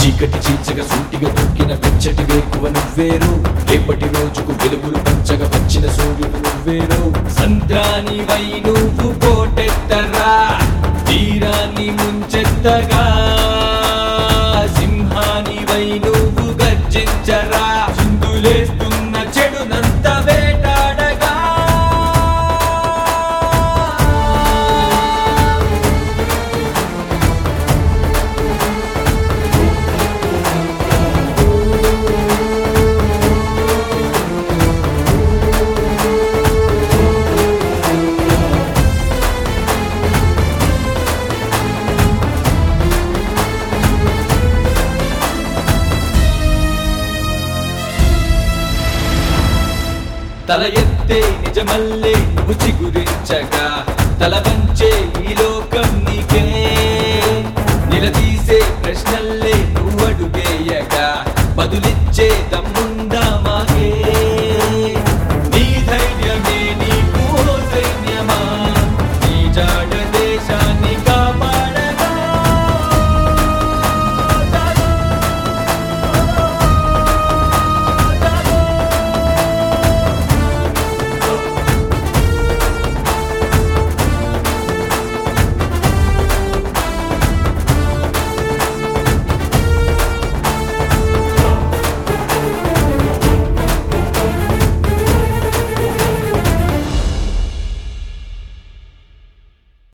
చీకటి చీల్చగా సూటిగా దొక్కిన వెచ్చటి వేకువ నువ్వేరు రేపటి రోజుకు వెలుగులు పంచగా వచ్చిన సూర్యుడు నువ్వేరు సంద్రాని వై నువ్వు కోటెత్తరా తీరాన్ని ముంచెత్తగా సింహాని వై నువ్వు గర్జించరా చిందులేస్తున్న చెడునంత వేటాడగా తల ఎత్తే నిజమల్లే నువ్వు చిగురించగా తల వంచే ఈ లోకం నీకే నిలదీసే ప్రశ్నల్లే నువ్వు అడుగేయగా బదులిచ్చే దమ్ముందా మా